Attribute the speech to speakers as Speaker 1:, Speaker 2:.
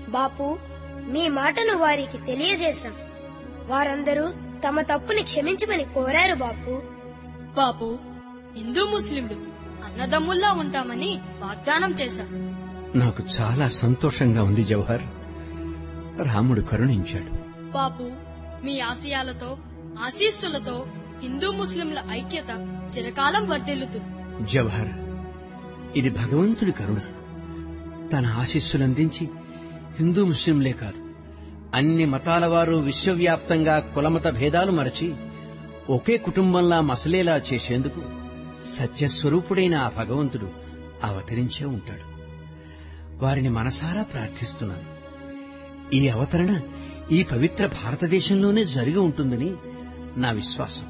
Speaker 1: బాపు మీ మాటను వారికి తెలియజేశాం వారందరూ తమ తప్పుని క్షమించమని కోరారు బాపు
Speaker 2: బాపు హిందూ ముస్లింలు అన్నదమ్ముల్లా ఉంటామని వాగ్దానం చేశారు
Speaker 3: నాకు చాలా సంతోషంగా ఉంది జవహర్ రాముడు కరుణించాడు
Speaker 2: బాపు మీ ఆశయాలతో ఆశీస్సులతో హిందూ ముస్లింల ఐక్యత చిరకాలం వర్ధిల్లుతుంది
Speaker 3: జవహర్ ఇది భగవంతుడి కరుణ తన ఆశీస్సులందించి హిందూ ముస్లింలే కాదు అన్ని మతాల వారు విశ్వవ్యాప్తంగా కులమత భేదాలు మరచి ఒకే కుటుంబంలా మసలేలా చేసేందుకు సత్యస్వరూపుడైన ఆ భగవంతుడు అవతరించే ఉంటాడు వారిని మనసారా ప్రార్థిస్తున్నాను ఈ అవతరణ ఈ పవిత్ర భారతదేశంలోనే జరిగి ఉంటుందని నా విశ్వాసం